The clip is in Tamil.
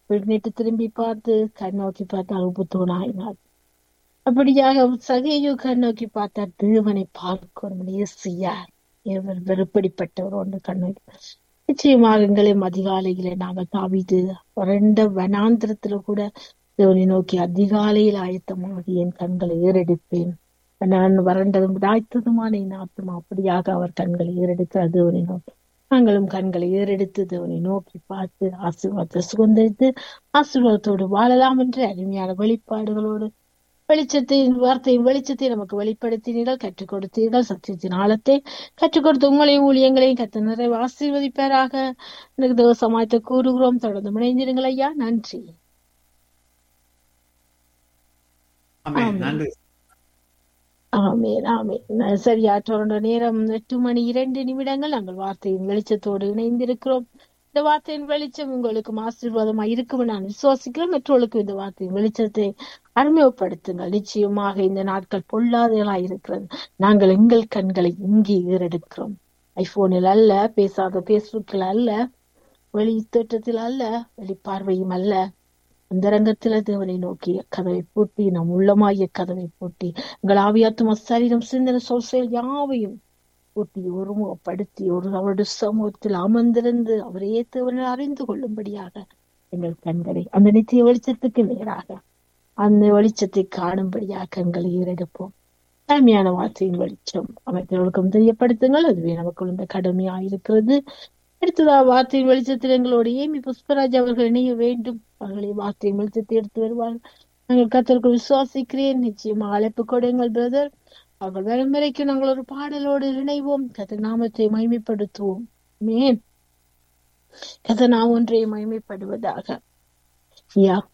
பின்னிட்டு திரும்பி பார்த்து கண் நோக்கி பார்த்தால் உப்பு தூணாயினார் அப்படியாக சகையு கண் நோக்கி பார்த்தார் தேவனை பார்க்கணும் இயேசுயார் இவர் வெறுப்படிப்பட்டவர் ஒன்று கண்ணோக்கி நிச்சயமாக எங்களையும் அதிகாலையில நாம தாவிது வறண்ட வனாந்திரத்துல கூட தேவனை நோக்கி அதிகாலையில் ஆயத்தமாகி என் கண்களை ஏறெடுப்பேன் நான் வறண்டதும் தாய்த்ததுமான என் ஆத்மா அப்படியாக அவர் கண்களை ஏறெடுக்கிறார் தேவனை நோக்கி நாங்களும் கண்களை ஏறெடுத்து தேவனை நோக்கி பார்த்து ஆசீர்வாதத்தை சுதந்திரித்து ஆசீர்வாதத்தோடு வாழலாம் என்று அருமையான வெளிப்பாடுகளோடு வெளிச்சத்தின் வார்த்தையின் வெளிச்சத்தை நமக்கு வெளிப்படுத்தினீர்கள் கற்றுக் கொடுத்தீர்கள் சத்தியத்தின் ஆழத்தை கற்றுக் கொடுத்த உங்களையும் ஊழியங்களையும் கத்த நிறைவு ஆசீர்வதிப்பாராக எனக்கு தேவ சமாயத்தை கூறுகிறோம் தொடர்ந்து முனைந்திருங்கள் ஐயா நன்றி ஆமென் ஆமென். நன்றி ஆமேன் ஆமேன் சரியா தொடர்ந்த நேரம் எட்டு மணி இரண்டு நிமிடங்கள் நாங்கள் வார்த்தையின் வெளிச்சத்தோடு இணைந்திருக்கிறோம் இந்த வார்த்தையின் வெளிச்சம் உங்களுக்கு ஆசீர்வாதமாக இருக்கும் நான் விசுவாசிக்கிறேன் மற்றவர்களுக்கு இந்த வார்த்தையின் வெளிச்சத்தை அறிமுகப்படுத்துங்கள் நிச்சயமாக இந்த நாட்கள் பொல்லாதவர்களாய் இருக்கிறது நாங்கள் எங்கள் கண்களை இங்கே ஏறெடுக்கிறோம் ஐபோனில் அல்ல பேசாத பேஸ்புக்கில் அல்ல வெளி தோற்றத்தில் அல்ல வெளிப்பார்வையும் அல்ல அந்த ரங்கத்தில தேவனை நோக்கி கதவை பூட்டி நம் உள்ளமாகிய கதவை பூட்டி எங்கள் ஆவியாத்தும சரீரம் சிந்தன சொல் செயல் யாவையும் பூட்டி ஒருமுகப்படுத்தி ஒரு அவருடைய சமூகத்தில் அமர்ந்திருந்து அவரையே தேவனை அறிந்து கொள்ளும்படியாக எங்கள் கண்களை அந்த நித்திய வெளிச்சத்துக்கு நேராக அந்த வெளிச்சத்தை காணும்படியாக எங்களை ஏறெடுப்போம் தாழ்மையான வார்த்தையின் வெளிச்சம் அமைச்சர்களுக்கும் தெரியப்படுத்துங்கள் அதுவே நமக்கு இந்த கடமையாயிருக்கிறது அடுத்ததா வார்த்தையின் வெளிச்சத்தில் எங்களோட ஏமி புஷ்பராஜ் அவர்கள் இணைய வேண்டும் அவர்களை வார்த்தையின் வெளிச்சத்தை எடுத்து வருவார்கள் நாங்கள் கத்தருக்கு விசுவாசிக்கிறேன் நிச்சயமா அழைப்பு கொடுங்கள் பிரதர் அவர்கள் வரும் வரைக்கும் நாங்கள் ஒரு பாடலோடு இணைவோம் கத்த நாமத்தை மகிமைப்படுத்துவோம் மேன் கத நாம் ஒன்றை மகிமைப்படுவதாக யா